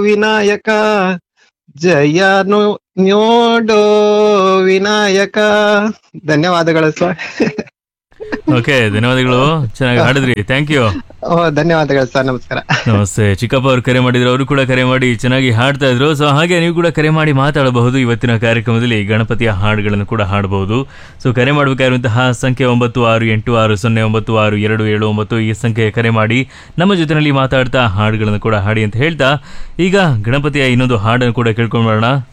ವಿನಾಯಕ ಜಯನು ನೋಡೋ ವಿನಾಯಕ ಧನ್ಯವಾದಗಳು sir okay ಧನ್ಯವಾದಗಳು ಚೆನ್ನಾಗಿ ಹಾಡಿದ್ರಿ ಥ್ಯಾಂಕ್ ಯು ಓ ಧನ್ಯವಾದಗಳು ಸರ್ ನಮಸ್ಕಾರ ನಮಸ್ತೆ ಚಿಕ್ಕಪ್ಪ ಅವರು ಕರೆ ಮಾಡಿದ್ರು ಅವರು ಕೂಡ ಕರೆ ಮಾಡಿ ಚೆನ್ನಾಗಿ ಹಾಡ್ತಾ ಇದ್ರು ಸೊ ಹಾಗೆ ನೀವು ಕೂಡ ಕರೆ ಮಾಡಿ ಮಾತಾಡಬಹುದು ಇವತ್ತಿನ ಕಾರ್ಯಕ್ರಮದಲ್ಲಿ ಗಣಪತಿಯ ಹಾಡುಗಳನ್ನು ಕೂಡ ಹಾಡಬಹುದು ಸೊ ಕರೆ ಮಾಡಬೇಕಾಗಿರುವಂತಹ ಸಂಖ್ಯೆ ಒಂಬತ್ತು ಆರು ಎಂಟು ಆರು ಸೊನ್ನೆ ಒಂಬತ್ತು ಆರು ಎರಡು ಏಳು ಒಂಬತ್ತು ಈ ಸಂಖ್ಯೆ ಕರೆ ಮಾಡಿ ನಮ್ಮ ಜೊತೆಯಲ್ಲಿ ಮಾತಾಡ್ತಾ ಹಾಡುಗಳನ್ನು ಕೂಡ ಹಾಡಿ ಅಂತ ಹೇಳ್ತಾ ಈಗ ಗಣಪತಿಯ ಇನ್ನೊಂದು ಹಾಡನ್ನು ಕೂಡ ಕೇಳ್ಕೊಂಡು ಬರೋಣ